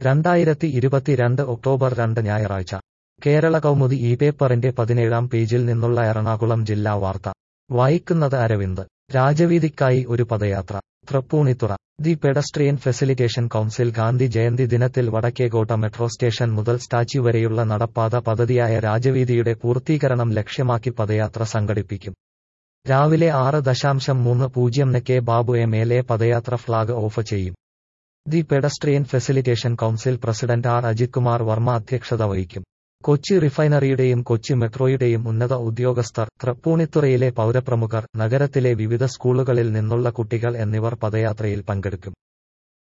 രണ്ടായിരത്തി ഇരുപത്തിരണ്ട് ഒക്ടോബർ രണ്ട് ഞായറാഴ്ച കേരള കൗമുദി ഈ പേപ്പറിന്റെ പതിനേഴാം പേജിൽ നിന്നുള്ള എറണാകുളം ജില്ലാ വാർത്ത വായിക്കുന്നത് അരവിന്ദ് രാജവീതിക്കായി ഒരു padayatra Tripunithura the pedestrian facilitation council Gandhi Jayanti ദിനത്തിൽ വടക്കേകോട്ട മെട്രോ സ്റ്റേഷൻ മുതൽ സ്റ്റാച്യു വരെയുള്ള നടപ്പാത പദ്ധതിയായ രാജവീതിയുടെ പൂർത്തീകരണം ലക്ഷ്യമാക്കി പദയാത്ര സംഘടിപ്പിക്കും രാവിലെ ആറ് ദശാംശം മൂന്ന് പൂജ്യം ന് K Babu M L A padayatra flag off ചെയ്യും the pedestrian facilitation council president R Ajith Kumar Varma അധ്യക്ഷത വഹിക്കും കൊച്ചി റിഫൈനറിയുടെയും കൊച്ചി മെട്രോയുടെയും ഉന്നത ഉദ്യോഗസ്ഥർ തൃപ്പൂണിത്തുറയിലെ പൗരപ്രമുഖർ നഗരത്തിലെ വിവിധ സ്കൂളുകളിൽ നിന്നുള്ള കുട്ടികൾ എന്നിവർ പദയാത്രയിൽ പങ്കെടുക്കും